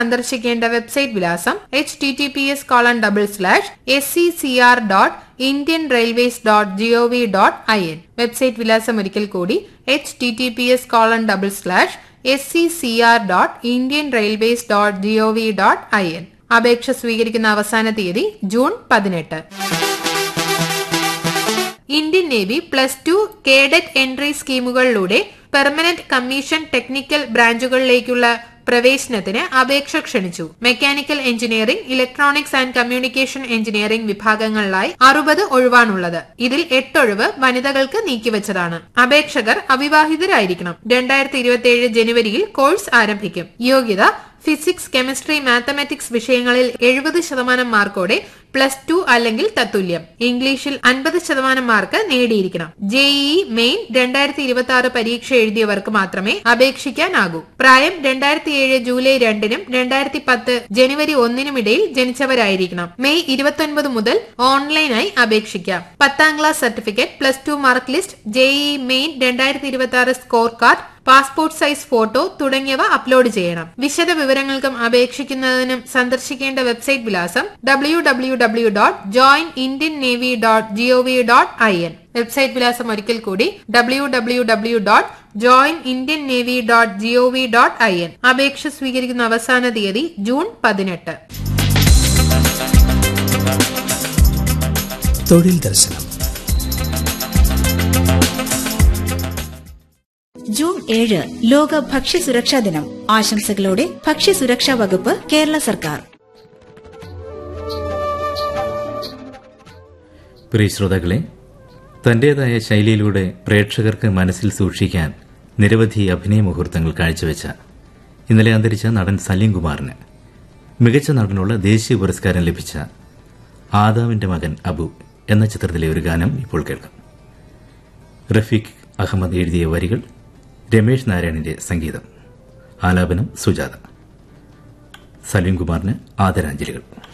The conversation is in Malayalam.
സന്ദർശിക്കേണ്ട വെബ്സൈറ്റ് വിലാസം H T T P S colon double slash S C C R dot Indian railways dot G O V dot I N website വിലാസം ഒരിക്കൽ കൂടി H T T P S colon double slash S C C R dot Indian railways dot G O V dot I N അപേക്ഷ സ്വീകരിക്കുന്ന അവസാന തീയതി ജൂൺ പതിനെട്ട് Indian navy plus two cadet entry സ്കീമുകളിലൂടെ പെർമനന്റ് കമ്മീഷൻ ടെക്നിക്കൽ ബ്രാഞ്ചുകളിലേക്കുള്ള പ്രവേശനത്തിന് അപേക്ഷ ക്ഷണിച്ചു mechanical engineering electronics and communication engineering വിഭാഗങ്ങളിലായി അറുപത് ഒഴിവാണുള്ളത് ഇതിൽ എട്ടൊഴിവ് വനിതകൾക്ക് നീക്കിവച്ചതാണ് അപേക്ഷകർ അവിവാഹിതരായിരിക്കണം രണ്ടായിരത്തി ഇരുപത്തിയേഴ് ജനുവരിയിൽ കോഴ്സ് ആരംഭിക്കും യോഗ്യത ഫിസിക്സ് കെമിസ്ട്രി മാത്തമാറ്റിക്സ് വിഷയങ്ങളിൽ എഴുപത് ശതമാനം മാർക്കോടെ പ്ലസ് ടു അല്ലെങ്കിൽ തത്തുല്യം ഇംഗ്ലീഷിൽ അൻപത് ശതമാനം മാർക്ക് നേടിയിരിക്കണം ജെഇഇ മെയിൻ രണ്ടായിരത്തി ഇരുപത്തി ആറ് പരീക്ഷ എഴുതിയവർക്ക് മാത്രമേ അപേക്ഷിക്കാനാകൂ പ്രായം രണ്ടായിരത്തി ഏഴ് ജൂലൈ രണ്ടിനും രണ്ടായിരത്തി പത്ത് ജനുവരി ഒന്നിനും ഇടയിൽ ജനിച്ചവരായിരിക്കണം മെയ് ഇരുപത്തൊൻപത് മുതൽ ഓൺലൈനായി അപേക്ഷിക്കാം പത്താം class certificate plus two mark list JEE main രണ്ടായിരത്തി ഇരുപത്തി ആറ് score card passport size photo തുടങ്ങിയവ അപ്ലോഡ് ചെയ്യണം വിശദ വിവരങ്ങൾക്കും അപേക്ഷിക്കുന്നതിനും സന്ദർശിക്കേണ്ട വെബ്സൈറ്റ് വിലാസം W W W dot join Indian navy dot GOV dot I N website വിലാസം ഒരിക്കൽ കൂടി W W W dot join Indian navy dot GOV dot I N അപേക്ഷ സ്വീകരിക്കുന്ന അവസാന തീയതി ജൂൺ പതിനെട്ട് തൊഴിൽ ദർശനം ജൂൺ ഏഴ് ലോക ഭക്ഷ്യസുരക്ഷാ ദിനം ആശംസകളോടെ ഭക്ഷ്യസുരക്ഷാ വകുപ്പ് കേരള സർക്കാർ പ്രിയ ശ്രോതാക്കളെ തന്റേതായ ശൈലിയിലൂടെ പ്രേക്ഷകർക്ക് മനസ്സിൽ സൂക്ഷിക്കാൻ നിരവധി അഭിനയ മുഹൂർത്തങ്ങൾ കാഴ്ചവെച്ച ഇന്നലെ അന്തരിച്ച നടൻ സലീം കുമാറിന് മികച്ച നടനുള്ള ദേശീയ പുരസ്കാരം ലഭിച്ച ആദാവിന്റെ മകൻ അബു എന്ന ചിത്രത്തിലെ ഒരു ഗാനം ഇപ്പോൾ കേൾക്കാം റഫീഖ് അഹമ്മദ് എഴുതിയ വരികൾ രമേശ് നാരായണിന്റെ സംഗീതം ആലാപനം സുജാത സലീം കുമാറിന് ആദരാഞ്ജലികൾ